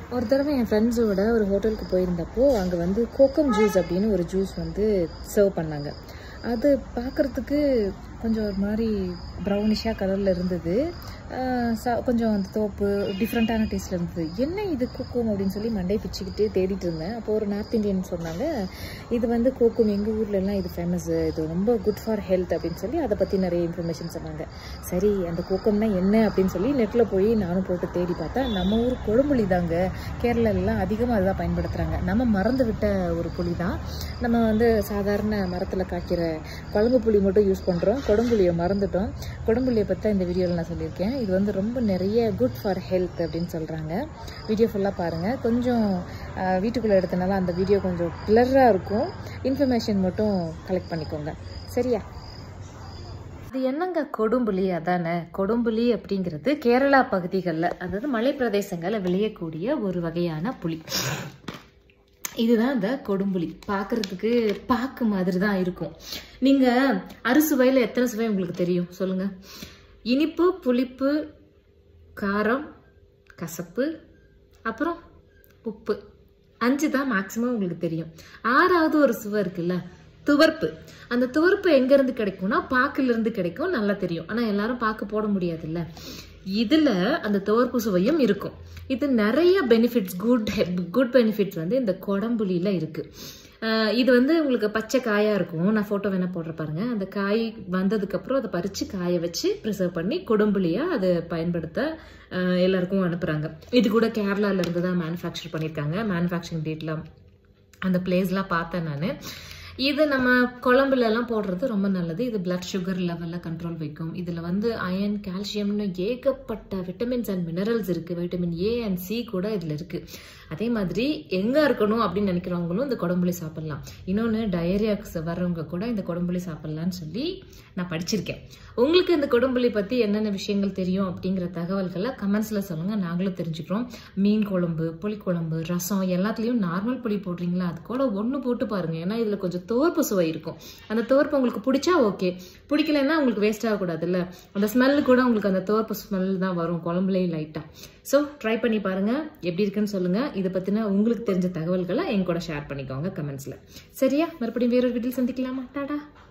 ஒரு தடவை என் ஃப்ரெண்ட்ஸோட ஒரு ஹோட்டலுக்கு போயிருந்தப்போ அங்கே வந்து கோக்கம் ஜூஸ் அப்படின்னு ஒரு ஜூஸ் வந்து சர்வ் பண்ணாங்க அது பார்க்குறதுக்கு கொஞ்சம் ஒரு மாதிரி ப்ரௌனிஷாக கலரில் இருந்தது ஆஹ் சா- கொஞ்சம் அந்த தோப்பு டிஃப்ரெண்ட்டான டேஸ்ட்டில் இருந்தது என்ன இது கோக்கும் அப்படின்னு சொல்லி மண்டை பிச்சுக்கிட்டு தேடிட்டு இருந்தேன் அப்போ ஒரு நார்த் இந்தியன் சொன்னாங்க இது வந்து கோக்கும் எங்கள் ஊர்ல எல்லாம் இது ஃபேமஸ் இது ரொம்ப குட் ஃபார் ஹெல்த் அப்படின்னு சொல்லி அதை பற்றி நிறைய இன்ஃபர்மேஷன் சொன்னாங்க சரி அந்த கோக்கம்னா என்ன அப்படின்னு சொல்லி நெட்டில் போய் நானும் போட்டு தேடி பார்த்தா நம்ம ஊர் கொழும்புளி தாங்க கேரளாலலாம் அதிகமாக அதுதான் பயன்படுத்துகிறாங்க நம்ம மறந்து விட்ட ஒரு புளி தான் நம்ம வந்து சாதாரண மரத்தில் காய்க்கிற குழம்பு புளி மட்டும் யூஸ் பண்ணுறோம் கொடம்புளியை மறந்துட்டோம் கொடம்புளியை பற்றி தான் இந்த வீடியோவில் நான் சொல்லியிருக்கேன் இது வந்து ரொம்ப நிறைய குட் ஃபார் ஹெல்த் அப்படின்னு சொல்கிறாங்க வீடியோ ஃபுல்லாக பாருங்கள் கொஞ்சம் வீட்டுக்குள்ளே எடுத்தனால அந்த வீடியோ கொஞ்சம் கிளராக இருக்கும் இன்ஃபர்மேஷன் மட்டும் கலெக்ட் பண்ணிக்கோங்க சரியா இது என்னங்க கொடும்புளி அதானே கொடும்புளி அப்படிங்கிறது கேரளா பகுதிகளில் அதாவது மலை பிரதேசங்களில் விளையக்கூடிய ஒரு வகையான புளி இதுதான் இந்த கொடும்புளி பார்க்கறதுக்கு பாக்கு மாதிரி தான் இருக்கும் நீங்க அறுசுவையில் எத்தனை சுவை உங்களுக்கு தெரியும் சொல்லுங்க இனிப்பு புளிப்பு காரம் கசப்பு அப்புறம் உப்பு அஞ்சு தான் மேக்சிமம் உங்களுக்கு தெரியும் ஆறாவது ஒரு சுவை இருக்குல்ல துவர்ப்பு அந்த துவர்ப்பு எங்க இருந்து கிடைக்கும்னா பாக்குல இருந்து கிடைக்கும் நல்லா தெரியும் ஆனா எல்லாரும் பாக்கு போட முடியாதுல்ல இதுல அந்த துவர்ப்பு சுவையும் இருக்கும் இது நிறைய பெனிஃபிட்ஸ் குட் குட் பெனிஃபிட்ஸ் வந்து இந்த கொடம்புலியில இருக்கு ஆஹ் இது வந்து உங்களுக்கு பச்சை காயா இருக்கும் நான் போட்டோ வேணா போடுற பாருங்க அந்த காய் வந்ததுக்கு அப்புறம் அதை பறிச்சு காய வச்சு ப்ரிசர்வ் பண்ணி குடம்புலியா அதை பயன்படுத்த ஆஹ் எல்லாருக்கும் அனுப்புறாங்க இது கூட கேரளால இருந்து தான் மேனுஃபேக்சர் பண்ணியிருக்காங்க மேனுஃபேக்சரிங் டேட்லாம் அந்த பிளேஸ்லாம் பார்த்தேன் நான் இது நம்ம குழம்புல எல்லாம் போடுறது ரொம்ப நல்லது இது பிளட் சுகர் லெவலில் கண்ட்ரோல் வைக்கும் இதில் வந்து அயன் கால்சியம்னு ஏகப்பட்ட விட்டமின்ஸ் அண்ட் மினரல்ஸ் இருக்குது வைட்டமின் ஏ அண்ட் சி கூட இதில் இருக்குது அதே மாதிரி எங்கே இருக்கணும் அப்படின்னு நினைக்கிறவங்களும் இந்த குடம்புளி சாப்பிட்லாம் இன்னொன்று டயரியாக்ஸ் வர்றவங்க கூட இந்த குடம்புளி சாப்பிட்லான்னு சொல்லி நான் படிச்சிருக்கேன் உங்களுக்கு இந்த குடம்புளி பற்றி என்னென்ன விஷயங்கள் தெரியும் அப்படிங்கிற தகவல்களை கமெண்ட்ஸில் சொல்லுங்கள் நாங்களும் தெரிஞ்சுக்கிறோம் மீன் குழம்பு புளிக்குழம்பு ரசம் எல்லாத்துலேயும் நார்மல் புளி போடுறீங்களா அது கூட ஒன்று போட்டு பாருங்க ஏன்னா இதில் கொஞ்சம் துவர்ப்பு சுவை இருக்கும் அந்த துவர்ப்பு உங்களுக்கு பிடிச்சா ஓகே பிடிக்கலன்னா உங்களுக்கு வேஸ்ட் ஆகக்கூடாதுல்ல அந்த ஸ்மெல்லு கூட உங்களுக்கு அந்த துவர்ப்பு ஸ்மெல் தான் வரும் குழம்புலேயும் லைட்டாக ஸோ ட்ரை பண்ணி பாருங்க எப்படி இருக்குன்னு சொல்லுங்க இதை பற்றின உங்களுக்கு தெரிஞ்ச தகவல்களை என் கூட ஷேர் பண்ணிக்கோங்க கமெண்ட்ஸில் சரியா மறுபடியும் வேறொரு வீட்டில் சந்திக்கலாமா டாடா